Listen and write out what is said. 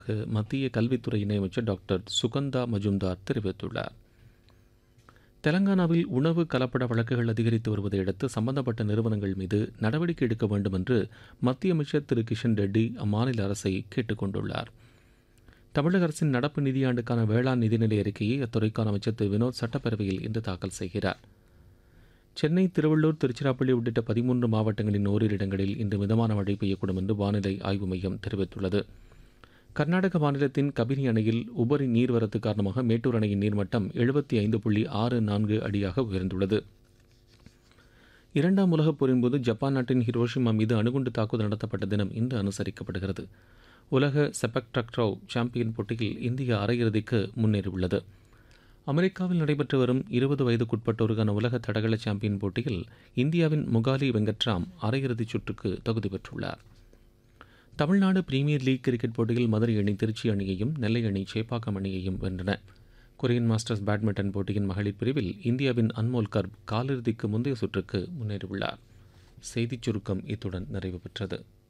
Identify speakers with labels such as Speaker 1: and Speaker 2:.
Speaker 1: மத்திய கல்வித்துறை இணையமைச்சர் டாக்டர் சுகந்தா மஜும்தார் தெரிவித்துள்ளார் தெலங்கானாவில் உணவு கலப்பட வழக்குகள் அதிகரித்து வருவதை அடுத்து சம்பந்தப்பட்ட நிறுவனங்கள் மீது நடவடிக்கை எடுக்க வேண்டும் என்று மத்திய அமைச்சர் திரு கிஷன் ரெட்டி அம்மாநில அரசை கேட்டுக் கொண்டுள்ளார் தமிழக அரசின் நடப்பு நிதியாண்டுக்கான வேளாண் நிதிநிலை அறிக்கையை அத்துறைக்கான அமைச்சர் திரு வினோத் சட்டப்பேரவையில் இன்று தாக்கல் செய்கிறார் சென்னை திருவள்ளூர் திருச்சிராப்பள்ளி உள்ளிட்ட பதிமூன்று மாவட்டங்களின் ஓரிரு இடங்களில் இன்று மிதமான மழை பெய்யக்கூடும் என்று வானிலை ஆய்வு மையம் தெரிவித்துள்ளது கர்நாடக மாநிலத்தின் கபினி அணையில் உபரி நீர்வரத்து காரணமாக மேட்டூர் அணையின் நீர்மட்டம் எழுபத்தி ஐந்து புள்ளி ஆறு நான்கு அடியாக உயர்ந்துள்ளது இரண்டாம் உலகப் போரின் போது ஜப்பான் நாட்டின் ஹிரோஷிமா மீது அணுகுண்டு தாக்குதல் நடத்தப்பட்ட தினம் இன்று அனுசரிக்கப்படுகிறது உலக செபக் டக்ரவ் சாம்பியன் போட்டியில் இந்தியா அரையிறுதிக்கு முன்னேறியுள்ளது அமெரிக்காவில் நடைபெற்று வரும் இருபது வயதுக்குட்பட்டோருக்கான உலக தடகள சாம்பியன் போட்டியில் இந்தியாவின் முகாலி வெங்கட்ராம் அரையிறுதிச் சுற்றுக்கு தகுதி பெற்றுள்ளார் தமிழ்நாடு பிரீமியர் லீக் கிரிக்கெட் போட்டியில் மதுரை அணி திருச்சி அணியையும் நெல்லை அணி சேப்பாக்கம் அணியையும் வென்றன கொரியன் மாஸ்டர்ஸ் பேட்மிண்டன் போட்டியின் மகளிர் பிரிவில் இந்தியாவின் அன்மோல் கர்ப் காலிறுதிக்கு முந்தைய சுற்றுக்கு முன்னேறியுள்ளார் செய்திச் சுருக்கம் இத்துடன் நிறைவு பெற்றது